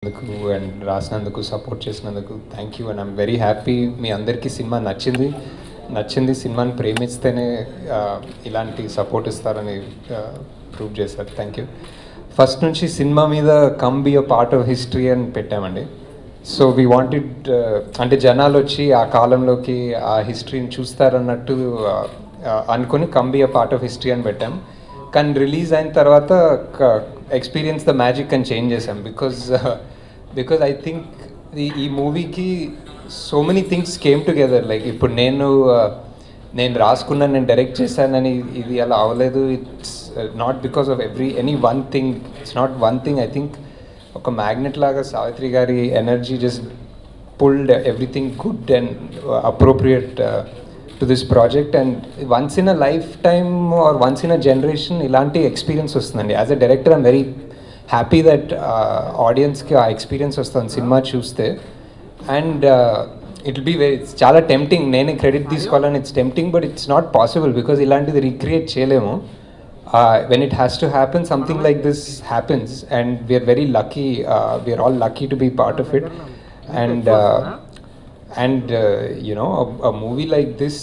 అందుకు అండ్ రాసినందుకు సపోర్ట్ చేసినందుకు thank you and I'm very happy మీ అందరికీ సినిమా నచ్చింది నచ్చింది సినిమాని ప్రేమిస్తేనే ఆ, ఇలాంటి సపోర్ట్ ఇస్తారని ప్రూవ్ చేశారు థ్యాంక్ యూ ఫస్ట్ నుంచి సినిమా మీద come be a part of history అని పెట్టామండి సో వీ వాంటెడ్ అంటే జనాలు వచ్చి ఆ కాలంలోకి ఆ హిస్టరీని చూస్తారన్నట్టు ఆ, ఆ, అనుకుని come be a part of history అని పెట్టాం కానీ రిలీజ్ అయిన తర్వాత ఎక్స్పీరియన్స్ ద మ్యాజిక్ అని చేంజ్ చేసాం బికాజ్ బికాజ్ ఐ థింక్ ఈ ఈ మూవీకి so many things came together like ఇప్పుడు నేను uh, నేను రాసుకున్నాను నేను డైరెక్ట్ చేశానని ఇది అలా అవ్వలేదు it's not because of every any one thing it's not one thing I think ఒక మ్యాగ్నెట్ లాగా సావిత్రి గారి energy just pulled everything good and appropriate to this project and once in a life time or once in a generation ఇలాంటి experience వస్తుందండి as a director I'm very happy that ఆడియన్స్కి ఆ experience వస్తుంది cinema చూస్తే and it be very చాలా tempting నేనే credit తీసుకోవాలని it's tempting but it's not possible because ఇలాంటిది రీక్రియేట్ చేయలేము when it has to happen something like this happens and we're very lucky we're all lucky to be part of it and and you know movie like this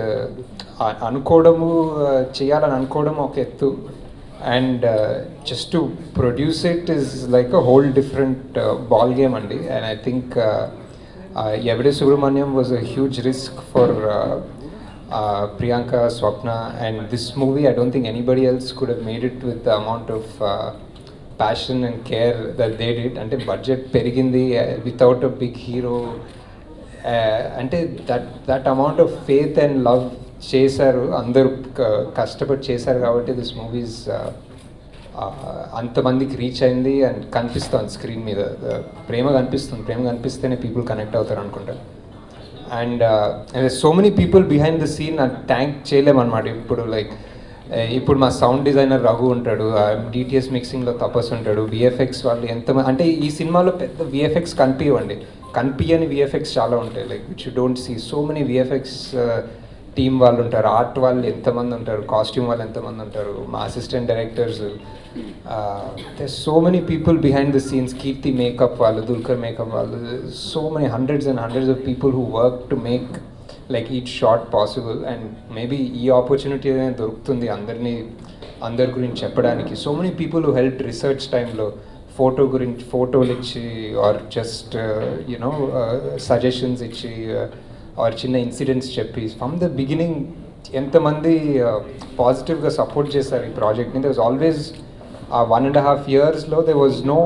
అనుకోవడము uh, చేయాలని అనుకోవడం ఒక ఎత్తు and just to produce it is like a whole different ball game అండి and I think Yevade Subramanyam was a huge risk for Priyanka Swapna and this movie I don't think anybody else could have made it with the amount of passion and care that they did అంటే budget పెరిగింది without a big hero అంటే that that amount of faith and love చేశారు అందరూ క- కష్టపడి చేశారు కాబట్టి this movies అంతమందికి రీచ్ అయింది అండ్ కనిపిస్తుంది స్క్రీన్ మీద Uh, ప్రేమ కనిపిస్తుంది ప్రేమ కనిపిస్తేనే పీపుల్ కనెక్ట్ అవుతారు అనుకుంటా and so many people behind the scene thank చేయలేమన్నమాట ఇప్పుడు లైక్ ఇప్పుడు మా సౌండ్ డిజైనర్ రఘు ఉంటాడు డిటిఎస్ మిక్సింగ్లో తపస్ ఉంటాడు విఎఫ్ఎక్స్ వాళ్ళు ఎంత అంటే ఈ సినిమాలో పెద్ద విఎఫ్ఎక్స్ కనిపించవండి కనిపించని విఎఫ్ఎక్స్ చాలా ఉంటాయి like which you don't see so many VFX team వాళ్ళు ఉంటారు ఆర్ట్ వాళ్ళు ఎంతమంది ఉంటారు కాస్ట్యూమ్ వాళ్ళు ఎంతమంది ఉంటారు మా assistant directors so many people behind the scenes Keerthy makeup వాళ్ళు దుల్కర్ మేకప్ వాళ్ళు so many hundreds and hundreds of people who work to make like each short possible and maybe ఈ ఆపర్చునిటీ అనేది దొరుకుతుంది అందరినీ అందరి గురించి చెప్పడానికి so many people who help research టైంలో ఫోటో గురించి ఫోటోలు ఇచ్చి ఆర్ జస్ట్ యునో సజెషన్స్ ఇచ్చి ఆర్ చిన్న ఇన్సిడెంట్స్ చెప్పి ఫ్రమ్ ద బిగినింగ్ ఎంతమంది పాజిటివ్గా సపోర్ట్ చేశారు ఈ ప్రాజెక్ట్ని దే వాజ్ ఆల్వేస్ ఆ వన్ అండ్ హాఫ్ ఇయర్స్లో దే వాజ్ నో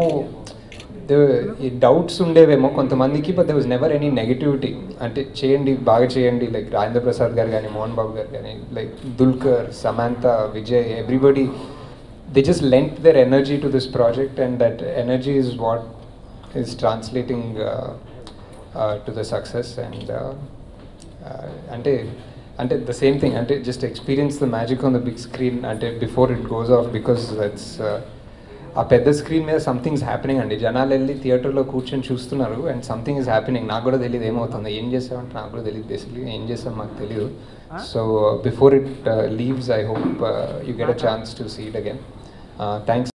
ఈ డౌట్స్ ఉండేవేమో కొంతమందికి but they was never any negativity అంటే చేయండి బాగా చేయండి లైక్ రాజేంద్ర ప్రసాద్ గారు కానీ మోహన్ బాబు గారు కానీ like Dulquer Samantha Vijay everybody they just lent their energy to this project and that energy is what is translating to the success and అంటే అంటే ద సేమ్ థింగ్ అంటే just experience the magic on the big screen అంటే before it goes off because that's ఆ పెద్ద screen మీద somethings happening అండి జనాలు వెళ్ళి థియేటర్లో కూర్చొని చూస్తున్నారు అండ్ సంథింగ్ ఇస్ హ్యాపెనింగ్ నాకు కూడా తెలియదు ఏమవుతుంది ఏం చేసామంటే నాకు కూడా తెలియదు బేసిక్లీ ఏం చేసాం మాకు తెలియదు so before it leaves I hope you get a chance to see it again thanks